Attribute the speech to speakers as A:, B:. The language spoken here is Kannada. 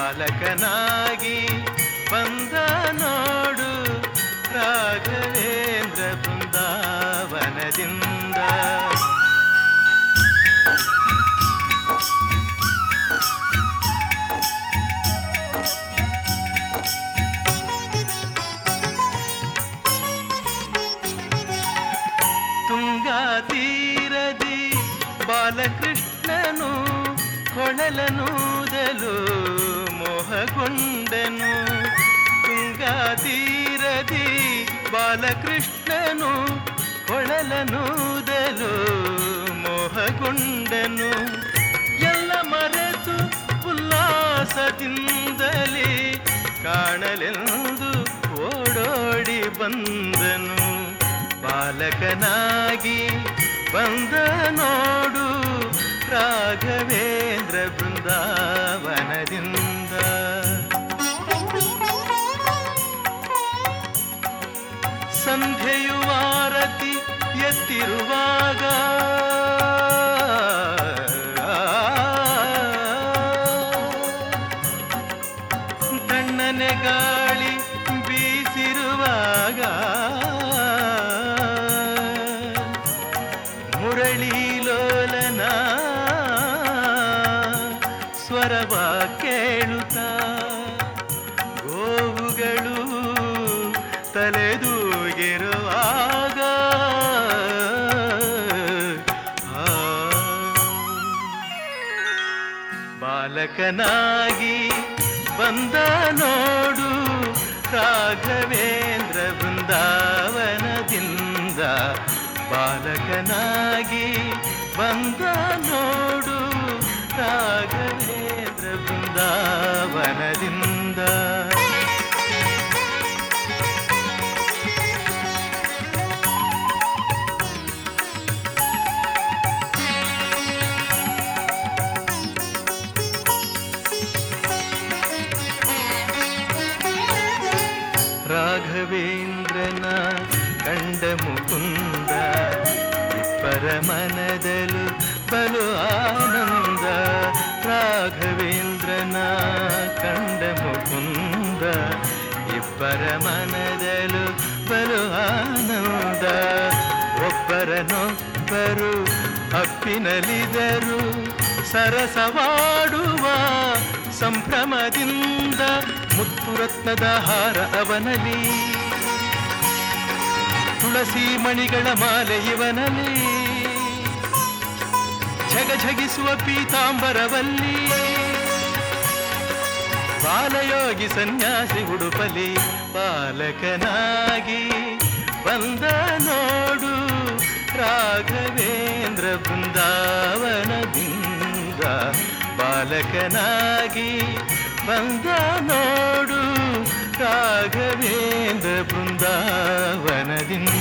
A: ಬಾಲಕನಾಗಿ ಬಂದ ನೋಡು ರಾಘವೇಂದ್ರ ಬೃಂದಾವನದಿಂದ ತುಂಗಾ ತೀರದಿ ಬಾಲಕೃಷ್ಣನು ಕೊಳಲನೂದಲು ಮೋಹಗೊಂಡನು ತುಂಗಾ ತೀರದಿ ಬಾಲಕೃಷ್ಣನು ಕೊಳಲನೂದಲು ಮೋಹಗೊಂಡನು ಎಲ್ಲ ಮರೆತು ಉಲ್ಲಾಸದಿಂದಲೇ ಕಾಣಲೆಂದು ಓಡೋಡಿ ಬಂದನು ಬಾಲಕನಾಗಿ ಬಂದ ನೋಡು ರಾಘವೇಂದ್ರ ಬೃಂದಾವನದಿಂದ ಸಂಧ್ಯೆಯು ಆರತಿ ಎತ್ತಿರುವಾಗ ತಣ್ಣನೆ ಗಾಳಿ ಬೀಸಿರುವಾಗ ಮುರಳೀಲೋಲನ ಸ್ವರವ ಕೇಳುತ್ತ ಗೋವುಗಳು ತಲೆದೂಗಿರುವಾಗ ಆ, ಬಾಲಕನಾಗಿ ಬಂದ ನೋಡು ರಾಘವೇಂದ್ರ ಬೃಂದಾವನದಿಂದ ಬಾಲಕನಾಗಿ ಬಂದ ನೋಡು ರಾಘವೇಂದ್ರ ಬೃಂದಾವನದಿಂದ ರಾಘವೇಂದ್ರನ ಕಂಡ ಮುಕುಂದ ಇಬ್ಬರ ಮನದಲು ಬಲು ಆನಂದ ರಾಘವೇಂದ್ರನ ಕಂಡ ಮುಕುಂದ ಇಬ್ಬರ ಮನದಲು ಬಲು ಆನಂದ ಒಬ್ಬರನೊಬ್ಬರು ಅಪ್ಪಿನಲಿದರು ಸರಸವಾಡುವ ಸಂಭ್ರಮದಿಂದ ಮುತ್ತು ರತ್ನದ ಹಾರ ಅವನಲ್ಲಿ ತುಳಸಿ ಮಣಿಗಳ ಮಾಲೆ ಇವನಲ್ಲಿ ಝಗಝಗಿಸುವ ಪೀತಾಂಬರವಲ್ಲಿ ಬಾಲಯೋಗಿ ಸನ್ಯಾಸಿ ಉಡುಪಲಿ ಬಾಲಕನಾಗಿ ಬಂದ ನೋಡು ರಾಘವೇಂದ್ರ ಬೃಂದಾವನದಿಂದ ಬಾಲಕನಾಗಿ ಬಂದ ನೋಡು ರಾಘವೇಂದ್ರ ಬೃಂದಾವನದಿಂದ